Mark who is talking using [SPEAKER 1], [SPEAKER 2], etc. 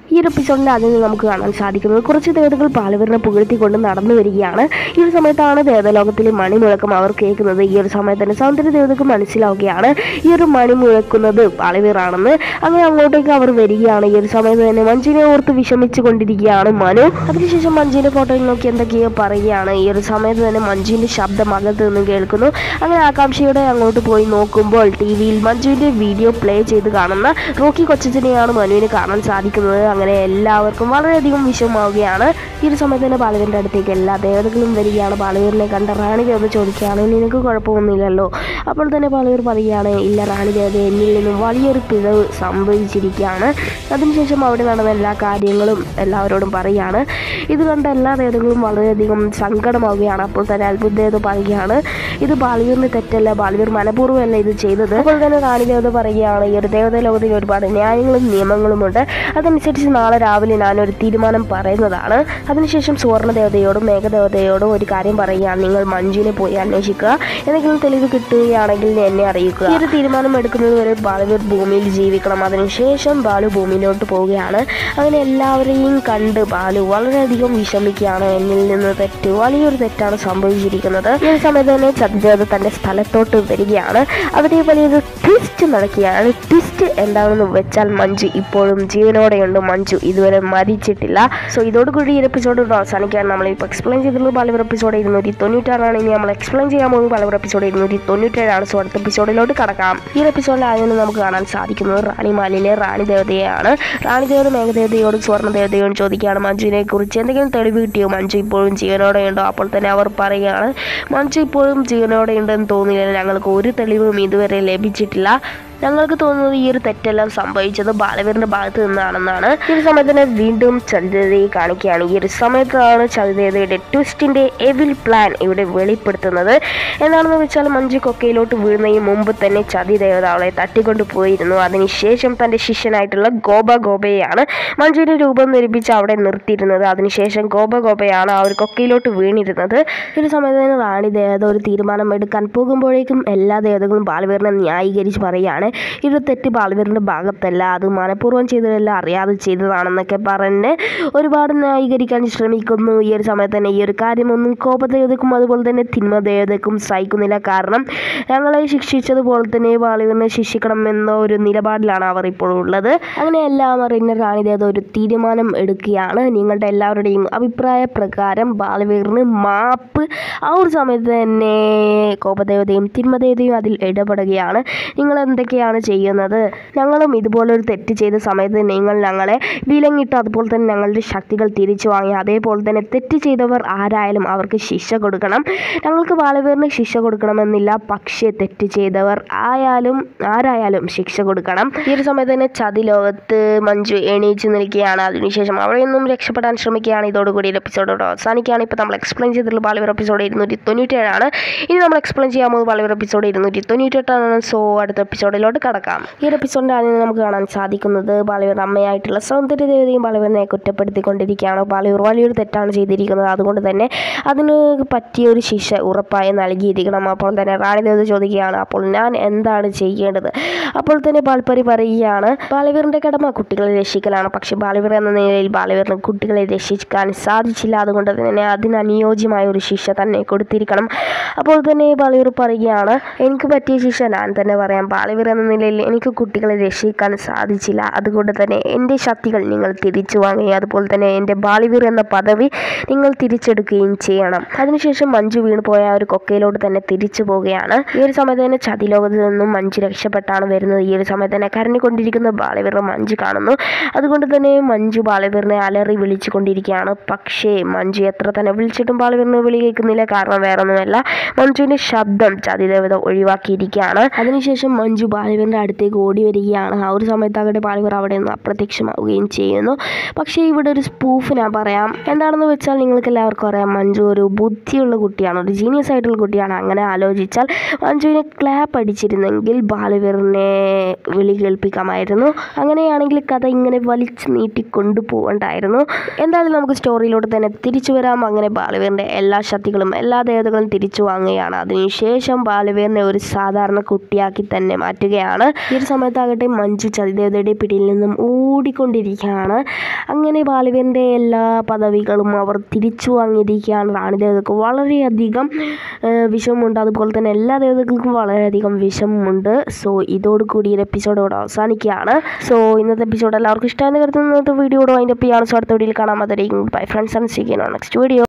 [SPEAKER 1] ഈ ഒരു എപ്പിസോഡിൽ അതിൽ നിന്ന് നമുക്ക് കാണാൻ സാധിക്കുന്നത് കുറച്ച് ദേവതകൾ ബാലവീറിനെ പുകഴ്ത്തിക്കൊണ്ട് നടന്നു വരികയാണ് ഈ ഒരു സമയത്താണ് ദേവലോകത്തിലെ മണി മുഴക്കം അവർ കേൾക്കുന്നത് ഈ ഒരു സമയത്ത് തന്നെ സൗന്ദര്യ ദേവതക്ക് മനസ്സിലാവുകയാണ് ഈ ഒരു മണി മുഴക്കുന്നത് ബാലവീറാണെന്ന് അങ്ങനെ അങ്ങോട്ടേക്ക് അവർ വരികയാണ് ഈ ഒരു സമയത്ത് തന്നെ മഞ്ജുവിനെ ഓർത്ത് വിഷമിച്ചു കൊണ്ടിരിക്കുകയാണ് മനു അതിനുശേഷം മഞ്ജുവിന്റെ ഫോട്ടോയിൽ നോക്കി എന്തൊക്കെയോ പറയുകയാണ് ഈ ഒരു സമയത്ത് തന്നെ മഞ്ജുവിന്റെ ശബ്ദം അകത്ത് നിന്ന് കേൾക്കുന്നു അങ്ങനെ ആകാംക്ഷയുടെ അങ്ങോട്ട് പോയി നോക്കുമ്പോൾ ടി വിയിൽ മഞ്ജുവിന്റെ വീഡിയോ പ്ലേ ചെയ്ത് കാണുന്ന റോക്കി കൊച്ചച്ചനെയാണ് മനുവിന് കാണാൻ സാധിക്കുന്നത് അങ്ങനെ എല്ലാവർക്കും വളരെയധികം വിഷമമാവുകയാണ് ഈ ഒരു സമയത്ത് തന്നെ ബാലവീറിന്റെ അടുത്തേക്ക് എല്ലാ ദേവതകളും വരികയാണ് ബാലവീറിനെ കണ്ട റാണി ദേവത ചോദിക്കുകയാണ് നിനക്ക് കുഴപ്പമൊന്നുമില്ലല്ലോ അപ്പോൾ തന്നെ ബാലവീർ പറയുകയാണ് ഇല്ല റാണി ദേവത എന്നിൽ നിന്നും വലിയൊരു പിഴവ് സംഭവിച്ചിരിക്കുകയാണ് അതിനുശേഷം അവിടെ നടന്ന എല്ലാ കാര്യങ്ങളും എല്ലാവരോടും പറയുകയാണ് ഇത് കണ്ട എല്ലാ ദേവതകളും വളരെയധികം സങ്കടമാവുകയാണ് അപ്പോൾ തന്നെ അത്ഭുത ദേവത പറയുകയാണ് ഇത് ബാലവീറിന് തെറ്റല്ല ബാലവീർ മനഃപൂർവ്വമല്ല ഇത് ചെയ്തത് അപ്പോൾ തന്നെ റാണി ദേവത പറയുകയാണ് ഈ ഒരു ദേവത ലോകത്തിൽ ഒരുപാട് ന്യായങ്ങളും നിയമങ്ങളുമുണ്ട് അതനുസരിച്ച് നാളെ രാവിലെ ഞാനൊരു തീരുമാനം പറയുന്നതാണ് അതിനുശേഷം സുവർണ്ണ ദേവതയോടും മേഘദേവതയോടും ഒരു കാര്യം പറയുകയാണ് നിങ്ങൾ മഞ്ജുവിനെ പോയി അന്വേഷിക്കുക എന്തെങ്കിലും തെളിവ് കിട്ടുകയാണെങ്കിൽ എന്നെ അറിയിക്കുക ഈ ഒരു തീരുമാനം എടുക്കുന്നത് വരെ ബാലുവീർ ഭൂമിയിൽ ജീവിക്കണം അതിനുശേഷം ബാലു ഭൂമിയിലോട്ട് പോവുകയാണ് അങ്ങനെ എല്ലാവരെയും കണ്ട് ബാലു വളരെയധികം വിഷമിക്കുകയാണ് എന്നിൽ നിന്ന് തെറ്റ് വലിയൊരു തെറ്റാണ് സംഭവിച്ചിരിക്കുന്നത് ഈ ഒരു സമയത്ത് തന്നെ ചന്ദ്രദേവത തന്റെ സ്ഥലത്തോട്ട് വരികയാണ് അവിടെ വലിയൊരു ട്വിസ്റ്റ് നടക്കുകയാണ് ട്വിസ്റ്റ് എന്താണെന്ന് വെച്ചാൽ മഞ്ജു ഇപ്പോഴും ജീവനോടെയുണ്ട് മഞ്ജു ഇതുവരെ മരിച്ചിട്ടില്ല സോ ഇതോടുകൂടി ഈ എപ്പിസോഡ് അവസാനിക്കാൻ നമ്മൾ ഇപ്പോൾ എക്സ്പ്ലെയിൻ ചെയ്തിട്ടുള്ളത് പലവർ എപ്പിസോഡ് ഇരുന്നൂറ്റി തൊണ്ണൂറ്റാറാണ് ഇനി നമ്മൾ എക്സ്പ്ലെയിൻ ചെയ്യാൻ പോകുന്നത് പലവർ എപ്പിസോഡ് ഇരുന്നൂറ്റി തൊണ്ണൂറ്റേഴാണ് സോ അടുത്ത എപ്പിസോഡിലോട്ട് കടക്കാം ഈ ഒരു എപ്പിസോഡിൽ ആയതിന് നമുക്ക് കാണാൻ സാധിക്കുന്നത് റാണിമാലിലെ റാണി ദേവതയാണ് റാണി ദേവത മേഘദേവതയോടും സ്വർണ്ണ ദേവതയോടും ചോദിക്കുകയാണ് മഞ്ജുവിനെ കുറിച്ച് എന്തെങ്കിലും തെളിവ് കിട്ടിയോ മഞ്ജു ഇപ്പോഴും ജീവനോടെ ഉണ്ടോ അപ്പോൾ തന്നെ അവർ പറയുകയാണ് മഞ്ജു ഇപ്പോഴും ജീവനോടെ ഉണ്ടെന്ന് തോന്നുന്നില്ല ഞങ്ങൾക്ക് ഒരു തെളിവും ഇതുവരെ ലഭിച്ചിട്ടില്ല ഞങ്ങൾക്ക് തോന്നുന്നത് ഈ ഒരു തെറ്റെല്ലാം സംഭവിച്ചത് ബാലവീറിന്റെ ഭാഗത്ത് നിന്നാണെന്നാണ് ഈ ഒരു സമയത്ത് തന്നെ വീണ്ടും ചന്ദ്രതയെ കാണിക്കുകയാണ് ഈ ഒരു സമയത്താണ് ചന്ദ്രതയുടെ ട്വിസ്റ്റിന്റെ എവിൽ പ്ലാൻ ഇവിടെ വെളിപ്പെടുത്തുന്നത് എന്താണെന്ന് വെച്ചാൽ മഞ്ജു കൊക്കയിലോട്ട് വീഴുന്നതിന് മുമ്പ് തന്നെ ചതി ദേവത അവളെ തട്ടിക്കൊണ്ടു പോയിരുന്നു അതിനുശേഷം തന്റെ ശിഷ്യനായിട്ടുള്ള ഗോപ ഗോപയെയാണ് മഞ്ജുവിന്റെ രൂപം ധരിപ്പിച്ച് അവിടെ നിർത്തിയിരുന്നത് അതിനുശേഷം ഗോപ ഗോപയാണ് ആ ഒരു കൊക്കയിലോട്ട് വീണിരുന്നത് ഈ ഒരു സമയത്ത് തന്നെ റാണി ദേവത ഒരു തീരുമാനം എടുക്കാൻ പോകുമ്പോഴേക്കും എല്ലാ ദേവതകളും ബാലവീറിനെ ന്യായീകരിച്ച് പറയുകയാണ് ഇത് തെറ്റ് ബാലവീറിന്റെ ഭാഗത്തല്ല അത് മനഃപൂർവ്വം ചെയ്തതല്ല അറിയാതെ ചെയ്തതാണെന്നൊക്കെ പറഞ്ഞ് ഒരുപാട് ന്യായീകരിക്കാൻ ശ്രമിക്കുന്നു ഈ ഒരു സമയത്ത് തന്നെ ഈ ഒരു കാര്യമൊന്നും കോപദേവതക്കും അതുപോലെ തന്നെ തിന്മദേവതക്കും സഹിക്കുന്നില്ല കാരണം ഞങ്ങളെ ശിക്ഷിച്ചതുപോലെ തന്നെ ബാലവീറിനെ ശിക്ഷിക്കണം എന്ന ഒരു നിലപാടിലാണ് അവർ ഇപ്പോൾ ഉള്ളത് അങ്ങനെ എല്ലാം അറിയുന്ന റാണി ദേവത ഒരു തീരുമാനം എടുക്കുകയാണ് നിങ്ങളുടെ എല്ലാവരുടെയും അഭിപ്രായ പ്രകാരം ബാലവീറിന് മാപ്പ് ആ ഒരു സമയത്ത് തന്നെ കോപദേവതയും തിന്മദേവതയും അതിൽ ഇടപെടുകയാണ് നിങ്ങൾ എന്തൊക്കെയാണ് ചെയ്യുന്നത് ഞങ്ങളും ഇതുപോലൊരു തെറ്റ് ചെയ്ത സമയത്ത് നിങ്ങൾ ഞങ്ങളെ വിലങ്ങിട്ട് അതുപോലെ തന്നെ ഞങ്ങളുടെ ശക്തികൾ തിരിച്ചു വാങ്ങി അതേപോലെ തന്നെ തെറ്റ് ചെയ്തവർ ആരായാലും അവർക്ക് ശിക്ഷ കൊടുക്കണം ഞങ്ങൾക്ക് ബാലവീറിന് ശിക്ഷ കൊടുക്കണമെന്നില്ല പക്ഷേ തെറ്റ് ചെയ്തവർ ആയാലും ആരായാലും ശിക്ഷ കൊടുക്കണം ഈ ഒരു സമയത്ത് തന്നെ ചതി ലോകത്ത് മഞ്ജു എണീച്ചു നിൽക്കുകയാണ് അതിനുശേഷം അവിടെ നിന്നും രക്ഷപ്പെടാൻ ശ്രമിക്കുകയാണ് ഇതോടുകൂടി എപ്പിസോഡോട് അവസാനിക്കുകയാണ് ഇപ്പോൾ നമ്മൾ എക്സ്പ്ലെയിൻ ചെയ്തിട്ടുള്ള ബാലവീർ എപ്പിസോഡ് ഇരുന്നൂറ്റി തൊണ്ണൂറ്റേഴാണ് ഇനി നമ്മൾ എക്സ്പ്ലെയിൻ ചെയ്യാൻ പോകുന്നത് ബാലവീർ എപ്പിസോഡ് ഇരുന്നൂറ്റി തൊണ്ണൂറ്റെട്ടാണ് സോ അടുത്ത എപ്പിസോഡിലോട്ട് കടക്കാം ഈ ഒരു എപ്പിസോഡിൻ്റെ ആദ്യം നമുക്ക് കാണാൻ സാധിക്കുന്നത് ബാലവീർ അമ്മയായിട്ടുള്ള സൗന്ദര്യ ദേവതയും ബാലവീറിനെ കുറ്റപ്പെടുത്തിക്കൊണ്ടിരിക്കുകയാണ് ബാലവീർ വലിയൊരു തെറ്റാണ് ചെയ്തിരിക്കുന്നത് അതുകൊണ്ട് തന്നെ അതിന് പറ്റിയ ഒരു ശിക്ഷ ഉറപ്പായി നൽകിയിരിക്കണം അപ്പോൾ തന്നെ റാണി ദേവത ചോദിക്കുകയാണ് അപ്പോൾ ഞാൻ എന്താണ് ചെയ്യേണ്ടത് അപ്പോൾ തന്നെ പാൽപ്പരി പറയുകയാണ് ബാലവീറിൻ്റെ കടമ കുട്ടികളെ രക്ഷിക്കലാണ് പക്ഷേ ബാലവീർ എന്ന നിലയിൽ ബാലവീറിന് കുട്ടികളെ രക്ഷിക്കാൻ സാധിച്ചില്ല അതുകൊണ്ട് തന്നെ അതിന് അനുയോജ്യമായ ഒരു ശിക്ഷ തന്നെ കൊടുത്തിരിക്കണം അപ്പോൾ തന്നെ ബാലവീർ പറയുകയാണ് എനിക്ക് പറ്റിയ ശിക്ഷ ഞാൻ തന്നെ പറയാം ബാലവീർ എന്ന നിലയിൽ എനിക്ക് കുട്ടികളെ രക്ഷിക്കാൻ സാധിച്ചില്ല അതുകൊണ്ട് തന്നെ എൻ്റെ ശക്തികൾ നിങ്ങൾ തിരിച്ചു വാങ്ങുകയും അതുപോലെ തന്നെ എൻ്റെ ബാലവീർ എന്ന പദവി നിങ്ങൾ തിരിച്ചെടുക്കുകയും ചെയ്യണം അതിനുശേഷം മഞ്ജു വീണ് പോയ ആ ഒരു കൊക്കയിലോട്ട് തന്നെ തിരിച്ചു പോവുകയാണ് ഈ ഒരു സമയത്ത് തന്നെ ചതിലോകത്ത് നിന്നും മഞ്ജു രക്ഷപ്പെട്ടാണ് വരുന്നത് ഈ ഒരു സമയത്ത് തന്നെ കരഞ്ഞുകൊണ്ടിരിക്കുന്ന ബാലവീറിനെ മഞ്ജു കാണുന്നു അതുകൊണ്ട് തന്നെ മഞ്ജു ബാലവീറിനെ അലറി വിളിച്ചുകൊണ്ടിരിക്കുകയാണ് പക്ഷേ മഞ്ജു എത്ര തന്നെ വിളിച്ചിട്ടും ബാലവീറിനെ വിളി കേൾക്കുന്നില്ല കാരണം വേറൊന്നുമല്ല മഞ്ജുവിൻ്റെ ശബ്ദം ചതിദേവത ഒഴിവാക്കിയിരിക്കുകയാണ് അതിനുശേഷം മഞ്ജു ബാലവീറിൻ്റെ അടുത്തേക്ക് ഓടി വരികയാണ് ആ ഒരു സമയത്താകട്ടെ ബാലവീർ അവിടെ നിന്ന് അപ്രത്യക്ഷമാവുകയും ചെയ്യുന്നു പക്ഷേ ഇവിടെ ഒരു സ്പൂഫ് ഞാൻ പറയാം എന്താണെന്ന് വെച്ചാൽ നിങ്ങൾക്ക് എല്ലാവർക്കും അറിയാം മഞ്ജു ഒരു ബുദ്ധിയുള്ള കുട്ടിയാണ് ഒരു ജീനിയസ് ആയിട്ടുള്ള കുട്ടിയാണ് അങ്ങനെ ആലോചിച്ചാൽ മഞ്ജുവിനെ ക്ലാപ്പ് അടിച്ചിരുന്നെങ്കിൽ ബാലവീറിനെ വിളി കേൾപ്പിക്കാമായിരുന്നു അങ്ങനെയാണെങ്കിൽ കഥ ഇങ്ങനെ വലിച്ചു നീട്ടി കൊണ്ടുപോകണ്ടായിരുന്നു എന്തായാലും നമുക്ക് സ്റ്റോറിയിലോട്ട് തന്നെ തിരിച്ചു വരാം അങ്ങനെ ബാലവീറിൻ്റെ എല്ലാ ശക്തികളും എല്ലാ ദേവതകളും തിരിച്ചു വാങ്ങുകയാണ് അതിനുശേഷം ബാലവീറിനെ ഒരു സാധാരണ കുട്ടിയാക്കി തന്നെ മാറ്റുകയാണ് വരികയാണ് ഈ ഒരു സമയത്താകട്ടെ മഞ്ജു ചതിദേവതയുടെ പിടിയിൽ നിന്നും ഓടിക്കൊണ്ടിരിക്കുകയാണ് അങ്ങനെ ബാലവീറിൻ്റെ എല്ലാ പദവികളും അവർ തിരിച്ചു വാങ്ങിയിരിക്കുകയാണ് റാണി ദേവതക്ക് വളരെയധികം ആ, വിഷമമുണ്ട് അതുപോലെ തന്നെ എല്ലാ ദേവതകൾക്കും വളരെയധികം വിഷമമുണ്ട് സോ ഇതോടുകൂടി ഈ എപ്പിസോഡ് ഇവിടെ അവസാനിക്കുകയാണ് സോ ഇന്നത്തെ എപ്പിസോഡ് എല്ലാവർക്കും ഇഷ്ടമായെന്ന് കരുതുന്ന ഇന്നത്തെ വീഡിയോയുടെ അതിൻ്റെ പി ആർ സോ അടുത്ത വീഡിയോയിൽ കാണാൻ മതിയായിരിക്കും bye friends and see next video